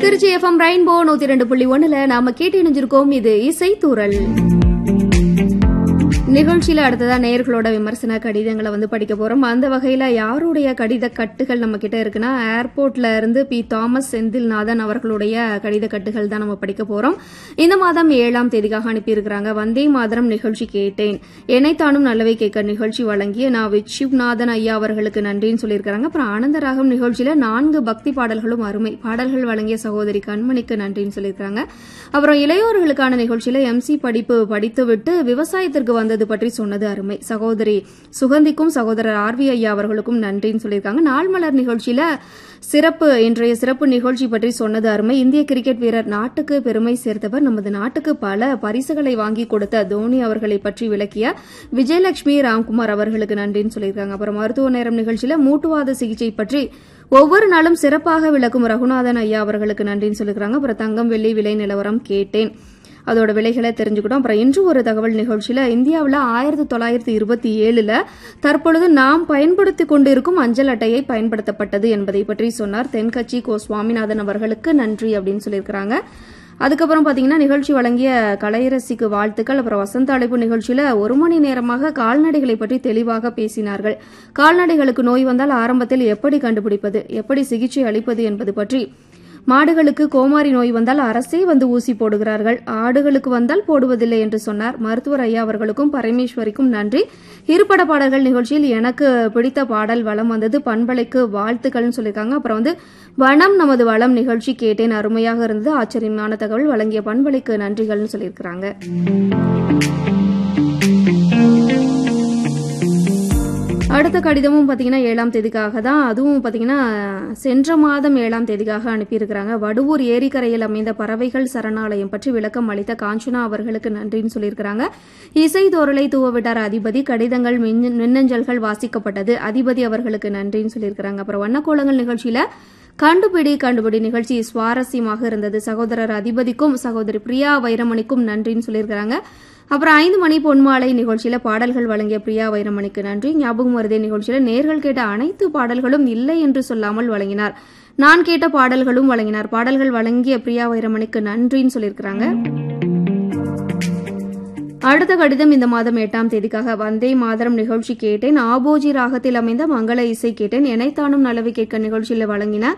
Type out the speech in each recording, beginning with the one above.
Trichy FM rainbow நூத்தி ரெண்டு புள்ளி ஒண்ணுல நாம கேட்டு இணைஞ்சிருக்கோம் இது இசை தூரல் நிகழ்ச்சியில அடுத்ததா நேயர்களோட விமர்சன கடிதங்களை வந்து படிக்க போறோம் அந்த வகையில யாருடைய கடித கட்டுகள் நம்ம கிட்ட இருக்குன்னா ஏர்போர்ட்ல இருந்து பி தாமஸ் செந்தில்நாதன் அவர்களுடைய கடித கட்டுகள் தான் நம்ம படிக்க போறோம் இந்த மாதம் ஏழாம் தேதிக்காக அனுப்பியிருக்கிறாங்க வந்தே மாதரம் நிகழ்ச்சி கேட்டேன் என்னைத்தானும் நல்லவை கேட்க நிகழ்ச்சி வழங்கிய நான் விச்சிவ்நாதன் ஐயா அவர்களுக்கு நன்றின்னு சொல்லியிருக்காங்க அப்புறம் ஆனந்தராகம் நிகழ்ச்சியில நான்கு பக்தி பாடல்களும் அருமை பாடல்கள் வழங்கிய சகோதரி கண்மணிக்கு நன்றின்னு சொல்லியிருக்காங்க அப்புறம் இளையோர்களுக்கான நிகழ்ச்சியில எம்சி படிப்பு படித்துவிட்டு விவசாயத்திற்கு வந்தது பற்றி சொன்னது அருமை சகோதரி சுகந்திக்கும் சகோதரர் ஆர்வி ஐயா அவர்களுக்கும் நன்றின்னு சொல்லியிருக்காங்க நாள் மலர் நிகழ்ச்சியில சிறப்பு இன்றைய சிறப்பு நிகழ்ச்சி பற்றி சொன்னது அருமை இந்திய கிரிக்கெட் வீரர் நாட்டுக்கு பெருமை சேர்த்தவர் நமது நாட்டுக்கு பல பரிசுகளை வாங்கி கொடுத்த தோனி அவர்களை பற்றி விளக்கிய விஜயலட்சுமி ராம்குமார் அவர்களுக்கு நன்றின்னு சொல்லியிருக்காங்க அப்புறம் மருத்துவ நேரம் நிகழ்ச்சியில மூட்டுவாத சிகிச்சை பற்றி ஒவ்வொரு நாளும் சிறப்பாக விளக்கும் ரகுநாதன் ஐயா அவர்களுக்கு நன்றின்னு சொல்லியிருக்காங்க அப்புறம் தங்கம் வெள்ளி விலை நிலவரம் கேட்டேன் அதோட விலைகளை தெரிஞ்சுக்கிட்டோம் அப்புறம் இன்று ஒரு தகவல் நிகழ்ச்சியில இந்தியாவில் ஆயிரத்தி தொள்ளாயிரத்தி இருபத்தி ஏழுல தற்பொழுது நாம் பயன்படுத்தி கொண்டிருக்கும் அஞ்சல் அட்டையை பயன்படுத்தப்பட்டது என்பதை பற்றி சொன்னார் தென்கட்சி கோ சுவாமிநாதன் அவர்களுக்கு நன்றி அப்படின்னு சொல்லியிருக்கிறாங்க அதுக்கப்புறம் பாத்தீங்கன்னா நிகழ்ச்சி வழங்கிய கலையரசிக்கு வாழ்த்துக்கள் அப்புறம் வசந்த அழைப்பு நிகழ்ச்சியில ஒரு மணி நேரமாக கால்நடைகளை பற்றி தெளிவாக பேசினார்கள் கால்நடைகளுக்கு நோய் வந்தால் ஆரம்பத்தில் எப்படி கண்டுபிடிப்பது எப்படி சிகிச்சை அளிப்பது என்பது பற்றி மாடுகளுக்கு கோமாரி நோய் வந்தால் அரசே வந்து ஊசி போடுகிறார்கள் ஆடுகளுக்கு வந்தால் போடுவதில்லை என்று சொன்னார் மருத்துவர் ஐயா அவர்களுக்கும் பரமேஸ்வரிக்கும் நன்றி இருபட பாடல்கள் நிகழ்ச்சியில் எனக்கு பிடித்த பாடல் வளம் வந்தது பண்பலைக்கு வாழ்த்துக்கள்னு சொல்லியிருக்காங்க அப்புறம் வந்து வனம் நமது வளம் நிகழ்ச்சி கேட்டேன் அருமையாக இருந்தது ஆச்சரியமான தகவல் வழங்கிய பண்பலைக்கு நன்றிகள்னு சொல்லியிருக்கிறாங்க அடுத்த கடிதமும் பார்த்தீங்கன்னா ஏழாம் தேதிக்காக தான் அதுவும் பார்த்தீங்கன்னா சென்ற மாதம் ஏழாம் தேதிக்காக அனுப்பியிருக்கிறாங்க வடுவூர் ஏரிக்கரையில் அமைந்த பறவைகள் சரணாலயம் பற்றி விளக்கம் அளித்த காஞ்சனா அவர்களுக்கு நன்றின்னு சொல்லியிருக்கிறாங்க இசை தோரலை தூவவிட்டார் அதிபதி கடிதங்கள் மின்- மின்னஞ்சல்கள் வாசிக்கப்பட்டது அதிபதி அவர்களுக்கு நன்றின்னு சொல்லியிருக்கிறாங்க அப்புறம் வண்ணக்கோலங்கள் நிகழ்ச்சியில கண்டுபிடி கண்டுபிடி நிகழ்ச்சி சுவாரஸ்யமாக இருந்தது சகோதரர் அதிபதிக்கும் சகோதரி பிரியா வைரமணிக்கும் நன்றின்னு சொல்லியிருக்கிறாங்க அப்புறம் ஐந்து மணி பொன்மாலை நிகழ்ச்சியில பாடல்கள் வழங்கிய பிரியா வைரமணிக்கு நன்றி ஞாபகம் வருதே நிகழ்ச்சியில நேர்கள் கேட்ட அனைத்து பாடல்களும் இல்லை என்று சொல்லாமல் வழங்கினார் நான் கேட்ட பாடல்களும் வழங்கினார் பாடல்கள் வழங்கிய பிரியா வைரமணிக்கு நன்றின்னு சொல்லியிருக்கிறாங்க அடுத்த கடிதம் இந்த மாதம் எட்டாம் தேதிக்காக வந்தே மாதரம் நிகழ்ச்சி கேட்டேன் ஆபோஜி ராகத்தில் அமைந்த மங்கள இசை கேட்டேன் எனைத்தானும் நலவை கேட்க நிகழ்ச்சியில் வழங்கின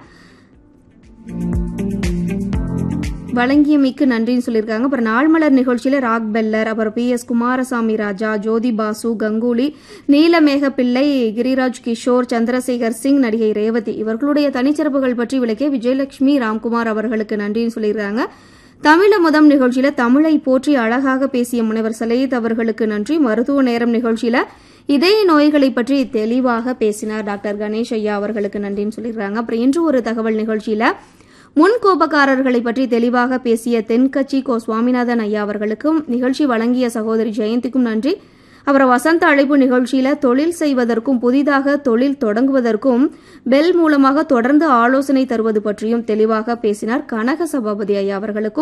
வழங்கியமைக்கு நன்றின்னு சொல்லியிருக்காங்க அப்புறம் நாள்மலர் நிகழ்ச்சியில ராக் பெல்லர் அப்புறம் பி எஸ் குமாரசாமி ராஜா ஜோதி பாசு கங்குலி நீலமேக பிள்ளை கிரிராஜ் கிஷோர் சந்திரசேகர் சிங் நடிகை ரேவதி இவர்களுடைய தனிச்சிறப்புகள் பற்றி விளக்கிய விஜயலட்சுமி ராம்குமார் அவர்களுக்கு நன்றின்னு சொல்லியிருக்காங்க தமிழ முதம் நிகழ்ச்சியில தமிழை போற்றி அழகாக பேசிய முனைவர் சலேத் அவர்களுக்கு நன்றி மருத்துவ நேரம் நிகழ்ச்சியில இதய நோய்களை பற்றி தெளிவாக பேசினார் டாக்டர் கணேஷ் ஐயா அவர்களுக்கு நன்றின்னு சொல்லியிருக்காங்க அப்புறம் இன்று ஒரு தகவல் நிகழ்ச்சியில முன் கோபக்காரர்களை பற்றி தெளிவாக பேசிய தென்கட்சி கோ சுவாமிநாதன் ஐயா அவர்களுக்கும் நிகழ்ச்சி வழங்கிய சகோதரி ஜெயந்திக்கும் நன்றி அப்புறம் வசந்த அழைப்பு நிகழ்ச்சியில தொழில் செய்வதற்கும் புதிதாக தொழில் தொடங்குவதற்கும் பெல் மூலமாக தொடர்ந்து ஆலோசனை தருவது பற்றியும் தெளிவாக பேசினார் கனக சபாபதி ஐயா அவர்களுக்கும்